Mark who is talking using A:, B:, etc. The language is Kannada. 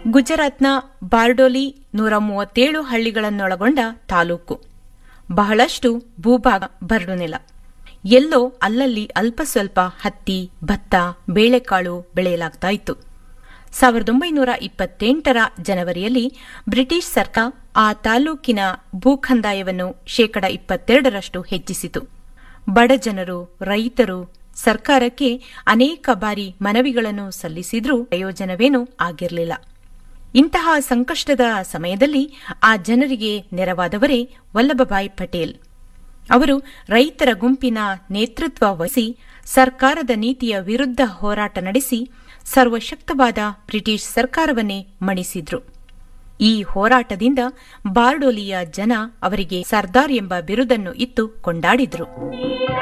A: ಗುಜರಾತ್ನ ಬಾರ್ಡೋಲಿ ನೂರ ಮೂವತ್ತೇಳು ಹಳ್ಳಿಗಳನ್ನೊಳಗೊಂಡ ತಾಲೂಕು ಬಹಳಷ್ಟು ಭೂಭಾಗ ಬರಡು ನೆಲ ಎಲ್ಲೋ ಅಲ್ಲಲ್ಲಿ ಅಲ್ಪ ಸ್ವಲ್ಪ ಹತ್ತಿ ಭತ್ತ ಬೇಳೆಕಾಳು ಬೆಳೆಯಲಾಗ್ತಾ ಇತ್ತು ಸಾವಿರದ ಒಂಬೈನೂರ ಇಪ್ಪತ್ತೆಂಟರ ಜನವರಿಯಲ್ಲಿ ಬ್ರಿಟಿಷ್ ಸರ್ಕಾರ ಆ ತಾಲೂಕಿನ ಭೂಕಂದಾಯವನ್ನು ಶೇಕಡ ಇಪ್ಪತ್ತೆರಡರಷ್ಟು ಹೆಚ್ಚಿಸಿತು ಬಡ ಜನರು ರೈತರು ಸರ್ಕಾರಕ್ಕೆ ಅನೇಕ ಬಾರಿ ಮನವಿಗಳನ್ನು ಸಲ್ಲಿಸಿದ್ರೂ ಪ್ರಯೋಜನವೇನೂ ಆಗಿರಲಿಲ್ಲ ಇಂತಹ ಸಂಕಷ್ಟದ ಸಮಯದಲ್ಲಿ ಆ ಜನರಿಗೆ ನೆರವಾದವರೇ ವಲ್ಲಭಭಾಯ್ ಪಟೇಲ್ ಅವರು ರೈತರ ಗುಂಪಿನ ನೇತೃತ್ವ ವಹಿಸಿ ಸರ್ಕಾರದ ನೀತಿಯ ವಿರುದ್ಧ ಹೋರಾಟ ನಡೆಸಿ ಸರ್ವಶಕ್ತವಾದ ಬ್ರಿಟಿಷ್ ಸರ್ಕಾರವನ್ನೇ ಮಣಿಸಿದ್ರು ಈ ಹೋರಾಟದಿಂದ ಬಾರ್ಡೋಲಿಯ ಜನ ಅವರಿಗೆ ಸರ್ದಾರ್ ಎಂಬ ಬಿರುದನ್ನು ಇತ್ತು ಕೊಂಡಾಡಿದ್ರು